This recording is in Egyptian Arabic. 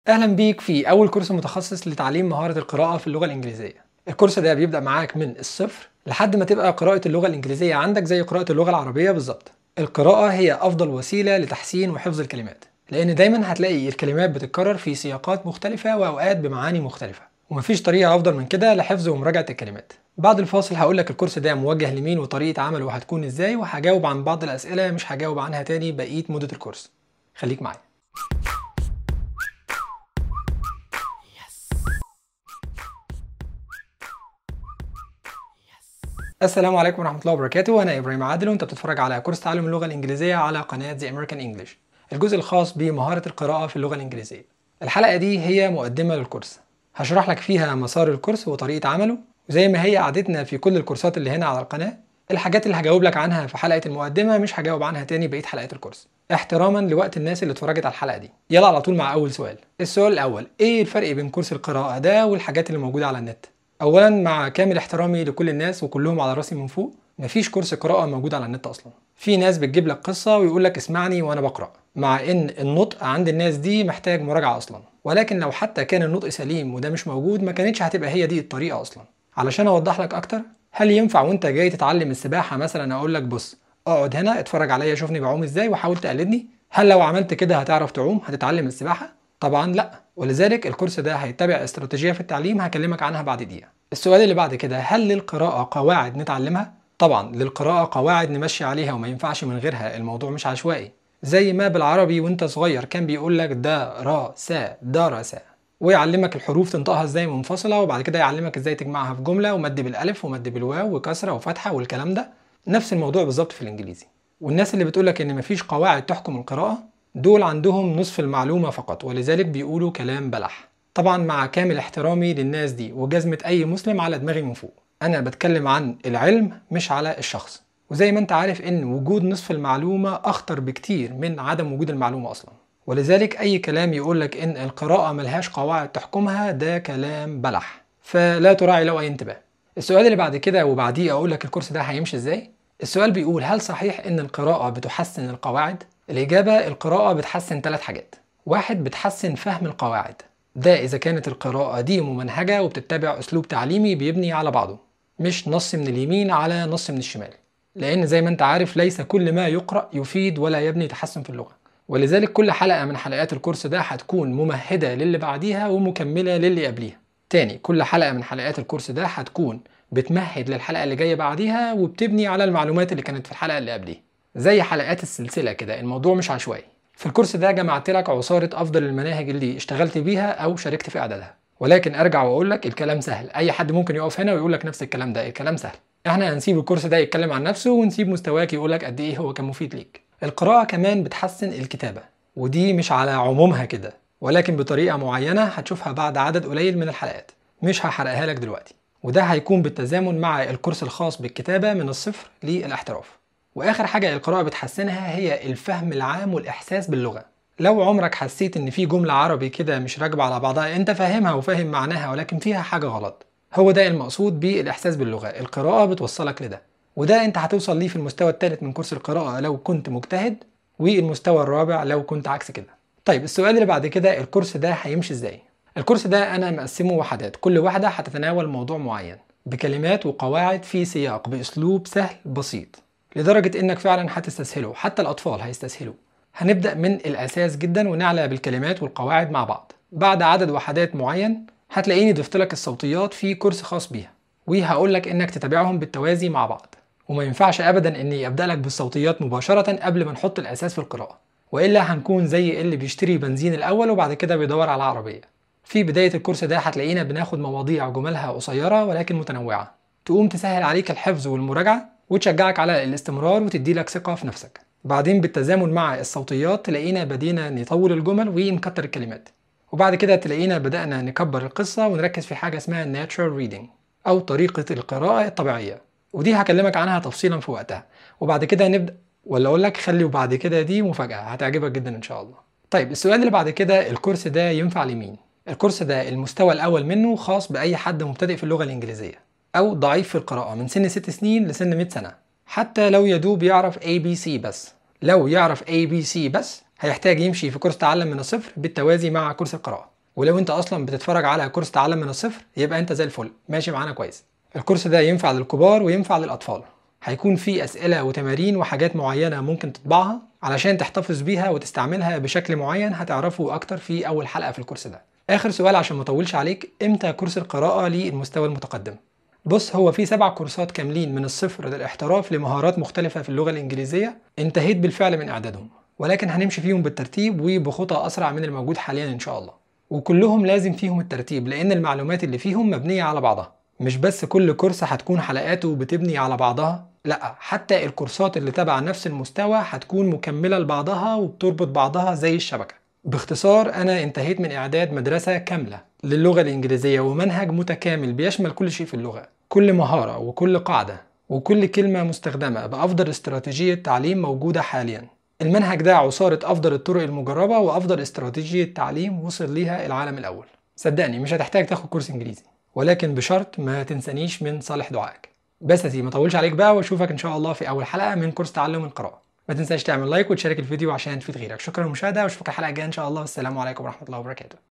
اهلا بيك في اول كورس متخصص لتعليم مهارة القراءة في اللغة الانجليزية الكورس ده بيبدأ معاك من الصفر لحد ما تبقى قراءة اللغة الانجليزية عندك زي قراءة اللغة العربية بالظبط القراءة هي افضل وسيلة لتحسين وحفظ الكلمات لان دايما هتلاقي الكلمات بتتكرر في سياقات مختلفة واوقات بمعاني مختلفة ومفيش طريقة افضل من كده لحفظ ومراجعة الكلمات بعد الفاصل هقول لك الكورس ده موجه لمين وطريقة عمله هتكون ازاي وهجاوب عن بعض الاسئلة مش هجاوب عنها تاني بقية مدة الكورس خليك معايا السلام عليكم ورحمة الله وبركاته أنا إبراهيم عادل وأنت بتتفرج على كورس تعلم اللغة الإنجليزية على قناة The American English الجزء الخاص بمهارة القراءة في اللغة الإنجليزية الحلقة دي هي مقدمة للكورس هشرح لك فيها مسار الكورس وطريقة عمله وزي ما هي عادتنا في كل الكورسات اللي هنا على القناة الحاجات اللي هجاوب لك عنها في حلقة المقدمة مش هجاوب عنها تاني بقية حلقات الكورس احتراما لوقت الناس اللي اتفرجت على الحلقة دي يلا على طول مع أول سؤال السؤال الأول إيه الفرق بين كورس القراءة ده والحاجات اللي موجودة على النت اولا مع كامل احترامي لكل الناس وكلهم على راسي من فوق مفيش كورس قراءة موجود على النت اصلا في ناس بتجيب لك قصة ويقول لك اسمعني وانا بقرأ مع ان النطق عند الناس دي محتاج مراجعة اصلا ولكن لو حتى كان النطق سليم وده مش موجود ما كانتش هتبقى هي دي الطريقة اصلا علشان اوضح لك اكتر هل ينفع وانت جاي تتعلم السباحة مثلا اقول لك بص اقعد هنا اتفرج عليا شوفني بعوم ازاي وحاول تقلدني هل لو عملت كده هتعرف تعوم هتتعلم السباحة طبعا لا ولذلك الكورس ده هيتبع استراتيجية في التعليم هكلمك عنها بعد دقيقة السؤال اللي بعد كده هل للقراءة قواعد نتعلمها؟ طبعا للقراءة قواعد نمشي عليها وما ينفعش من غيرها الموضوع مش عشوائي زي ما بالعربي وانت صغير كان بيقول لك دا را سا درس ويعلمك الحروف تنطقها ازاي منفصلة وبعد كده يعلمك ازاي تجمعها في جملة ومد بالالف ومد بالواو وكسرة وفتحة والكلام ده نفس الموضوع بالظبط في الانجليزي والناس اللي بتقول لك ان مفيش قواعد تحكم القراءة دول عندهم نصف المعلومة فقط ولذلك بيقولوا كلام بلح طبعا مع كامل احترامي للناس دي وجزمة أي مسلم على دماغي من فوق أنا بتكلم عن العلم مش على الشخص وزي ما أنت عارف إن وجود نصف المعلومة أخطر بكتير من عدم وجود المعلومة أصلا ولذلك أي كلام يقولك إن القراءة ملهاش قواعد تحكمها ده كلام بلح فلا تراعي له أي انتباه السؤال اللي بعد كده وبعديه أقول لك الكورس ده هيمشي إزاي السؤال بيقول هل صحيح إن القراءة بتحسن القواعد؟ الإجابة القراءة بتحسن ثلاث حاجات واحد بتحسن فهم القواعد ده إذا كانت القراءة دي ممنهجة وبتتبع أسلوب تعليمي بيبني على بعضه مش نص من اليمين على نص من الشمال لأن زي ما أنت عارف ليس كل ما يقرأ يفيد ولا يبني تحسن في اللغة ولذلك كل حلقة من حلقات الكورس ده هتكون ممهدة للي بعديها ومكملة للي قبليها تاني كل حلقة من حلقات الكورس ده هتكون بتمهد للحلقة اللي جاية بعديها وبتبني على المعلومات اللي كانت في الحلقة اللي قبليها زي حلقات السلسلة كده الموضوع مش عشوائي في الكورس ده جمعت لك عصارة أفضل المناهج اللي اشتغلت بيها أو شاركت في إعدادها ولكن أرجع وأقول لك الكلام سهل أي حد ممكن يقف هنا ويقول لك نفس الكلام ده الكلام سهل احنا هنسيب الكورس ده يتكلم عن نفسه ونسيب مستواك يقول لك قد ايه هو كان مفيد ليك القراءة كمان بتحسن الكتابة ودي مش على عمومها كده ولكن بطريقة معينة هتشوفها بعد عدد قليل من الحلقات مش هحرقها لك دلوقتي وده هيكون بالتزامن مع الكورس الخاص بالكتابة من الصفر للاحتراف واخر حاجه القراءه بتحسنها هي الفهم العام والاحساس باللغه لو عمرك حسيت ان في جمله عربي كده مش راكبه على بعضها انت فاهمها وفاهم معناها ولكن فيها حاجه غلط هو ده المقصود بالاحساس باللغه القراءه بتوصلك لده وده انت هتوصل ليه في المستوى الثالث من كورس القراءه لو كنت مجتهد والمستوى الرابع لو كنت عكس كده طيب السؤال اللي بعد كده الكورس ده هيمشي ازاي الكورس ده انا مقسمه وحدات كل واحده هتتناول موضوع معين بكلمات وقواعد في سياق باسلوب سهل بسيط لدرجة إنك فعلا هتستسهله حتى الأطفال هيستسهلوا هنبدأ من الأساس جدا ونعلى بالكلمات والقواعد مع بعض بعد عدد وحدات معين هتلاقيني ضفت لك الصوتيات في كورس خاص بيها وهقول لك إنك تتابعهم بالتوازي مع بعض وما ينفعش أبدا إني أبدأ لك بالصوتيات مباشرة قبل ما نحط الأساس في القراءة وإلا هنكون زي اللي بيشتري بنزين الأول وبعد كده بيدور على عربية في بداية الكورس ده هتلاقينا بناخد مواضيع جملها قصيرة ولكن متنوعة تقوم تسهل عليك الحفظ والمراجعة وتشجعك على الاستمرار وتدي لك ثقة في نفسك بعدين بالتزامن مع الصوتيات تلاقينا بدينا نطول الجمل ونكتر الكلمات وبعد كده تلاقينا بدأنا نكبر القصة ونركز في حاجة اسمها natural reading أو طريقة القراءة الطبيعية ودي هكلمك عنها تفصيلا في وقتها وبعد كده نبدأ ولا أقول لك خلي وبعد كده دي مفاجأة هتعجبك جدا إن شاء الله طيب السؤال اللي بعد كده الكورس ده ينفع لمين؟ الكورس ده المستوى الأول منه خاص بأي حد مبتدئ في اللغة الإنجليزية أو ضعيف في القراءة من سن 6 سنين لسن 100 سنة حتى لو يدوب يعرف ABC بس لو يعرف ABC بس هيحتاج يمشي في كورس تعلم من الصفر بالتوازي مع كورس القراءة ولو انت اصلا بتتفرج على كورس تعلم من الصفر يبقى انت زي الفل ماشي معانا كويس الكورس ده ينفع للكبار وينفع للاطفال هيكون فيه اسئله وتمارين وحاجات معينه ممكن تطبعها علشان تحتفظ بيها وتستعملها بشكل معين هتعرفه اكتر في اول حلقه في الكورس ده اخر سؤال عشان ما اطولش عليك امتى كورس القراءه للمستوى المتقدم بص هو في سبع كورسات كاملين من الصفر للاحتراف لمهارات مختلفة في اللغة الإنجليزية انتهيت بالفعل من إعدادهم ولكن هنمشي فيهم بالترتيب وبخطى أسرع من الموجود حاليا إن شاء الله وكلهم لازم فيهم الترتيب لأن المعلومات اللي فيهم مبنية على بعضها مش بس كل كورس هتكون حلقاته بتبني على بعضها لا حتى الكورسات اللي تبع نفس المستوى هتكون مكملة لبعضها وبتربط بعضها زي الشبكة باختصار أنا انتهيت من إعداد مدرسة كاملة للغة الإنجليزية ومنهج متكامل بيشمل كل شيء في اللغة كل مهارة وكل قاعدة وكل كلمة مستخدمة بأفضل استراتيجية تعليم موجودة حاليا المنهج ده عصارة أفضل الطرق المجربة وأفضل استراتيجية تعليم وصل ليها العالم الأول صدقني مش هتحتاج تاخد كورس إنجليزي ولكن بشرط ما تنسانيش من صالح دعائك بس يا سيدي ما اطولش عليك بقى واشوفك ان شاء الله في اول حلقه من كورس تعلم القراءه ما تنساش تعمل لايك وتشارك الفيديو عشان تفيد غيرك شكرا للمشاهده واشوفك الحلقه الجايه ان شاء الله والسلام عليكم ورحمه الله وبركاته